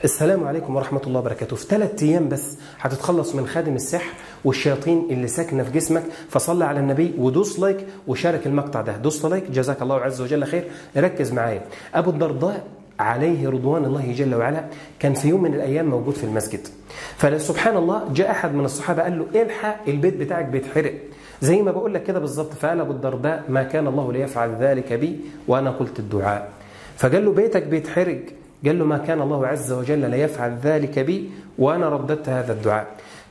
السلام عليكم ورحمة الله وبركاته في ثلاث أيام بس هتتخلص من خادم السحر والشياطين اللي ساكنة في جسمك فصلي على النبي ودوس لايك وشارك المقطع ده دوس لايك جزاك الله عز وجل خير ركز معايا أبو الدرداء عليه رضوان الله جل وعلا كان في يوم من الأيام موجود في المسجد فسبحان الله جاء أحد من الصحابة قال له الحق البيت بتاعك بيتحرق زي ما بقول لك كده بالظبط فقال أبو الدرداء ما كان الله ليفعل ذلك بي وأنا قلت الدعاء فقال له بيتك بيتحرق قال له ما كان الله عز وجل ليفعل ذلك بي وأنا رددت هذا الدعاء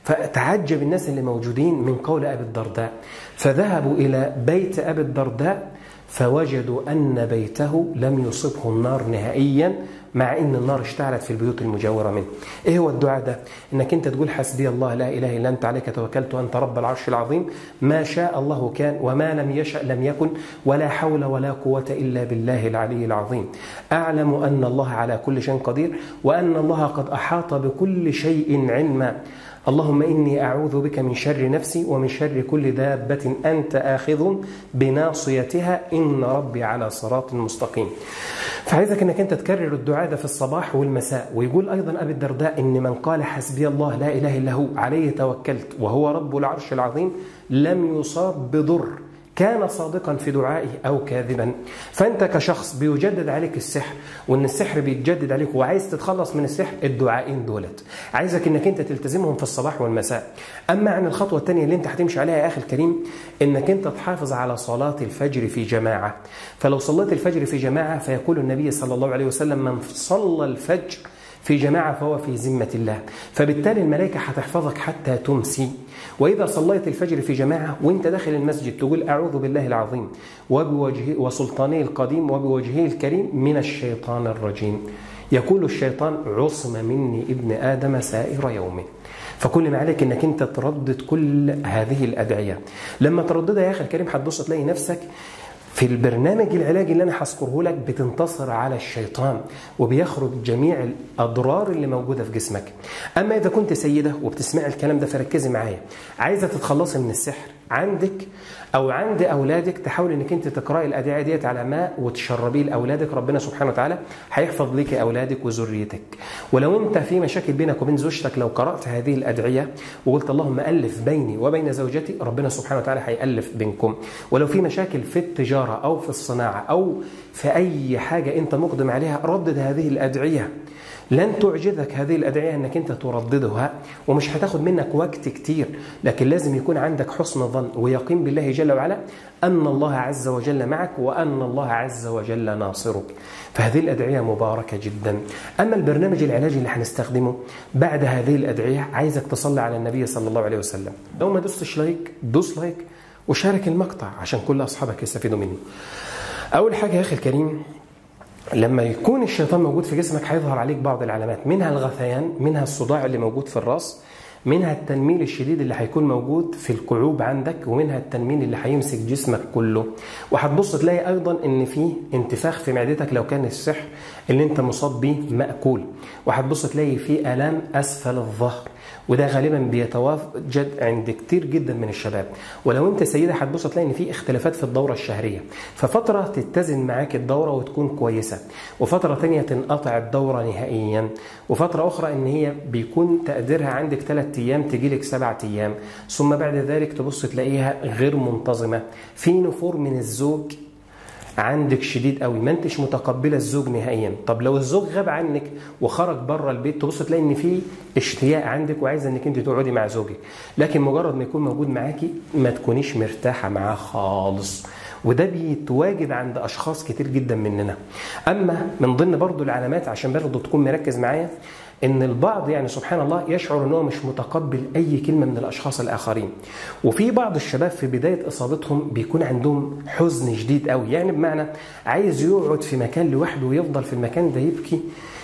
فتعجب الناس اللي موجودين من قول أبي الدرداء فذهبوا إلى بيت أبي الدرداء فوجدوا أن بيته لم يصبه النار نهائيا مع أن النار اشتعلت في البيوت المجاورة منه إيه هو الدعاء ده؟ أنك أنت تقول حسبي الله لا إله إلا أنت عليك توكلت وأنت رب العرش العظيم ما شاء الله كان وما لم يشأ لم يكن ولا حول ولا قوة إلا بالله العلي العظيم أعلم أن الله على كل شيء قدير وأن الله قد أحاط بكل شيء علما اللهم إني أعوذ بك من شر نفسي ومن شر كل دابة أنت آخذ بناصيتها إن ربي على صراط مستقيم فعايزك أنك أنت تكرر الدعاء ده في الصباح والمساء ويقول أيضا أبي الدرداء إن من قال حسبي الله لا إله إلا هو عليه توكلت وهو رب العرش العظيم لم يصاب بضر كان صادقا في دعائه أو كاذبا فأنت كشخص بيجدد عليك السحر وأن السحر بيتجدد عليك وعايز تتخلص من السحر الدعائين دولت عايزك أنك أنت تلتزمهم في الصباح والمساء أما عن الخطوة الثانية اللي أنت هتمشي عليها يا أخي الكريم أنك أنت تحافظ على صلاة الفجر في جماعة فلو صليت الفجر في جماعة فيقول النبي صلى الله عليه وسلم من صلى الفجر في جماعة فهو في ذمة الله فبالتالي الملائكة هتحفظك حتى تمسي وإذا صليت الفجر في جماعة وانت داخل المسجد تقول أعوذ بالله العظيم وبوجهه وسلطانه القديم وبوجهه الكريم من الشيطان الرجيم يقول الشيطان عصم مني ابن آدم سائر يومه فكل ما عليك انك انت تردد كل هذه الادعيه لما ترددها يا اخي الكريم هتبص تلاقي نفسك في البرنامج العلاجي اللي انا هذكره لك بتنتصر على الشيطان وبيخرج جميع الاضرار اللي موجوده في جسمك. اما اذا كنت سيده وبتسمعي الكلام ده فركزي معايا. عايزه تتخلصي من السحر عندك او عند اولادك تحاول انك انت تقراي الادعيه ديت على ماء وتشربيه لاولادك ربنا سبحانه وتعالى هيحفظ لك اولادك وذريتك. ولو انت في مشاكل بينك وبين زوجتك لو قرات هذه الادعيه وقلت اللهم الف بيني وبين زوجتي ربنا سبحانه وتعالى هيالف بينكم. ولو في مشاكل في التجاره او في الصناعه او في اي حاجه انت مقدم عليها ردد هذه الادعيه. لن تعجزك هذه الأدعية أنك أنت ترددها ومش هتاخد منك وقت كتير لكن لازم يكون عندك حسن ظن ويقين بالله جل وعلا أن الله عز وجل معك وأن الله عز وجل ناصرك فهذه الأدعية مباركة جدا أما البرنامج العلاجي اللي هنستخدمه بعد هذه الأدعية عايزك تصلي على النبي صلى الله عليه وسلم لو ما دوستش لايك دوس لايك وشارك المقطع عشان كل أصحابك يستفيدوا منه أول حاجة يا أخي الكريم لما يكون الشيطان موجود في جسمك هيظهر عليك بعض العلامات منها الغثيان منها الصداع اللي موجود في الراس منها التنميل الشديد اللي هيكون موجود في الكعوب عندك ومنها التنميل اللي هيمسك جسمك كله وهتبص تلاقي ايضا ان في انتفاخ في معدتك لو كان السحر اللي انت مصاب بيه ماكول وهتبص تلاقي في الام اسفل الظهر وده غالبا بيتواجد عند كتير جدا من الشباب ولو انت سيده هتبص تلاقي ان في اختلافات في الدوره الشهريه ففتره تتزن معاك الدوره وتكون كويسه وفتره ثانيه تنقطع الدوره نهائيا وفتره اخرى ان هي بيكون تقديرها عندك ثلاث ايام تجي لك سبعة ايام ثم بعد ذلك تبص تلاقيها غير منتظمه في نفور من الزوج عندك شديد قوي ما انتش متقبله الزوج نهائيا طب لو الزوج غاب عنك وخرج بره البيت تبص تلاقي ان في اشتياق عندك وعايزه انك انت تقعدي مع زوجك لكن مجرد ما يكون موجود معاكي ما تكونيش مرتاحه معاه خالص وده بيتواجد عند اشخاص كتير جدا مننا اما من ضمن برضو العلامات عشان برضو تكون مركز معايا ان البعض يعني سبحان الله يشعر ان هو مش متقبل اي كلمه من الاشخاص الاخرين وفي بعض الشباب في بدايه اصابتهم بيكون عندهم حزن شديد قوي يعني بمعنى عايز يقعد في مكان لوحده ويفضل في المكان ده يبكي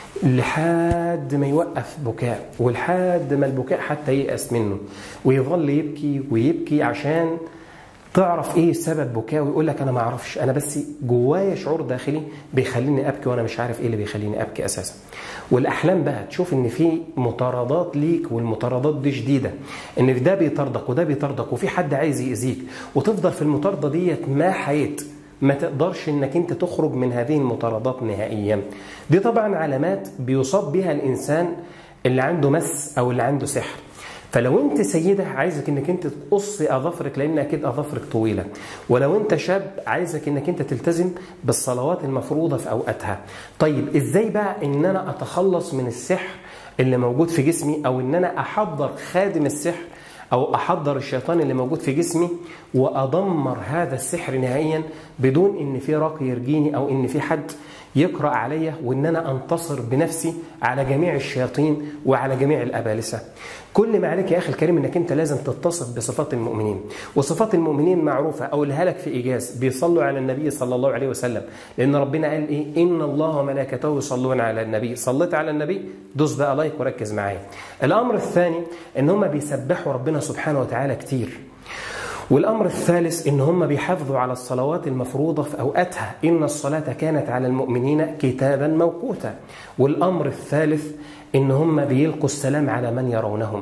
لحد ما يوقف بكاء ولحد ما البكاء حتى ييأس منه ويظل يبكي ويبكي عشان تعرف ايه سبب بكاء ويقول لك انا ما اعرفش انا بس جوايا شعور داخلي بيخليني ابكي وانا مش عارف ايه اللي بيخليني ابكي اساسا والاحلام بقى تشوف ان في مطاردات ليك والمطاردات دي شديده ان ده بيطاردك وده بيطاردك وفي حد عايز يأذيك وتفضل في المطارده ديت ما حيت ما تقدرش انك انت تخرج من هذه المطاردات نهائيا دي طبعا علامات بيصاب بها الانسان اللي عنده مس او اللي عنده سحر فلو انت سيده عايزك انك انت تقصي اظافرك لان اكيد اظافرك طويله ولو انت شاب عايزك انك انت تلتزم بالصلوات المفروضه في اوقاتها طيب ازاي بقى ان انا اتخلص من السحر اللي موجود في جسمي او ان انا احضر خادم السحر او احضر الشيطان اللي موجود في جسمي وادمر هذا السحر نهائيا بدون ان في راقي يرجيني او ان في حد يقرا عليا وان انا انتصر بنفسي على جميع الشياطين وعلى جميع الابالسه. كل ما عليك يا اخي الكريم انك انت لازم تتصف بصفات المؤمنين، وصفات المؤمنين معروفه اقولها لك في ايجاز بيصلوا على النبي صلى الله عليه وسلم، لان ربنا قال ايه؟ ان الله وملائكته يصلون على النبي، صليت على النبي دوس بقى لايك وركز معايا. الامر الثاني ان هم بيسبحوا ربنا سبحانه وتعالى كتير. والأمر الثالث إن هم بيحافظوا على الصلوات المفروضة في أوقاتها إن الصلاة كانت على المؤمنين كتابا موقوتا والأمر الثالث إن هم بيلقوا السلام على من يرونهم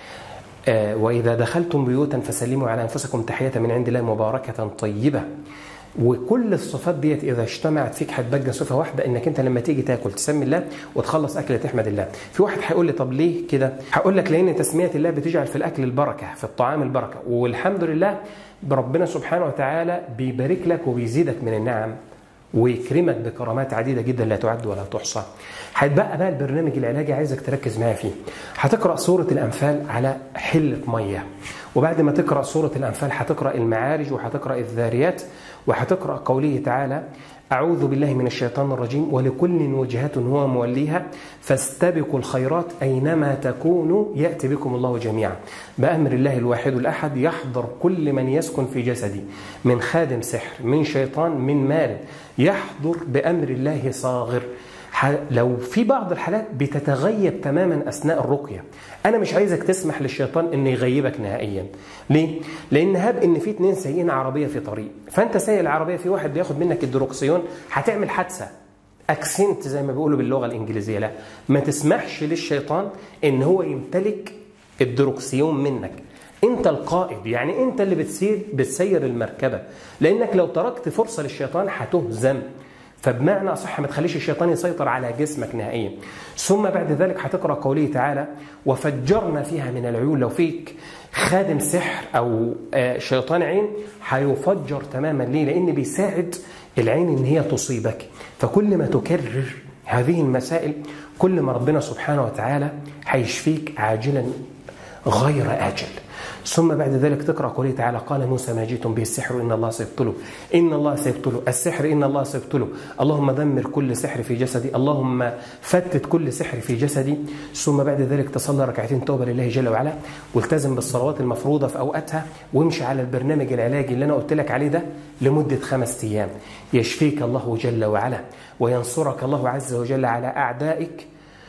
آه وإذا دخلتم بيوتا فسلموا على أنفسكم تحية من عند الله مباركة طيبة وكل الصفات ديت اذا اجتمعت فيك هتبقى صفه واحده انك انت لما تيجي تاكل تسمي الله وتخلص اكله تحمد الله. في واحد هيقول لي طب ليه كده؟ هقول لك لان تسميه الله بتجعل في الاكل البركه، في الطعام البركه، والحمد لله ربنا سبحانه وتعالى بيبارك لك وبيزيدك من النعم ويكرمك بكرامات عديده جدا لا تعد ولا تحصى. هيتبقى بقى البرنامج العلاجي عايزك تركز معايا فيه. هتقرا سوره الانفال على حله ميه. وبعد ما تقرا سوره الانفال هتقرا المعارج وهتقرا الذاريات وهتقرا قوله تعالى أعوذ بالله من الشيطان الرجيم ولكل وجهة هو موليها فاستبقوا الخيرات أينما تكونوا يأتي بكم الله جميعا بأمر الله الواحد الأحد يحضر كل من يسكن في جسدي من خادم سحر من شيطان من مال يحضر بأمر الله صاغر لو في بعض الحالات بتتغيب تماما اثناء الرقيه انا مش عايزك تسمح للشيطان انه يغيبك نهائيا ليه لان هاب ان في اتنين سايقين عربيه في طريق فانت سايق العربيه في واحد بياخد منك الدروكسيون هتعمل حادثه اكسنت زي ما بيقولوا باللغه الانجليزيه لا ما تسمحش للشيطان ان هو يمتلك الدروكسيون منك انت القائد يعني انت اللي بتسير بتسير المركبه لانك لو تركت فرصه للشيطان هتهزم فبمعنى صح ما تخليش الشيطان يسيطر على جسمك نهائيا ثم بعد ذلك هتقرا قوله تعالى وفجرنا فيها من العيون لو فيك خادم سحر او شيطان عين هيفجر تماما ليه لان بيساعد العين ان هي تصيبك فكل ما تكرر هذه المسائل كل ما ربنا سبحانه وتعالى هيشفيك عاجلا غير آجل ثم بعد ذلك تقرأ قوله تعالى قال موسى ما جئتم به السحر إن الله سيبطله إن الله سيبطله السحر إن الله سيبطله اللهم دمر كل سحر في جسدي اللهم فتت كل سحر في جسدي ثم بعد ذلك تصلى ركعتين توبة لله جل وعلا والتزم بالصلوات المفروضة في أوقاتها وامشي على البرنامج العلاجي اللي أنا قلت لك عليه ده لمدة خمس أيام يشفيك الله جل وعلا وينصرك الله عز وجل على أعدائك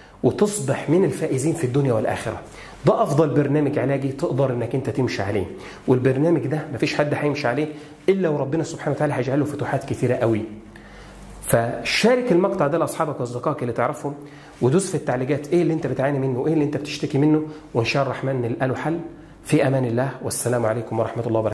وتصبح من الفائزين في الدنيا والآخرة ده افضل برنامج علاجي تقدر انك انت تمشي عليه والبرنامج ده مفيش حد هيمشي عليه الا وربنا سبحانه وتعالى هيجعل له فتوحات كثيره قوي فشارك المقطع ده لاصحابك واصدقائك اللي تعرفهم ودوس في التعليقات ايه اللي انت بتعاني منه وايه اللي انت بتشتكي منه وان شاء الرحمن نلقى له حل في امان الله والسلام عليكم ورحمه الله وبركاته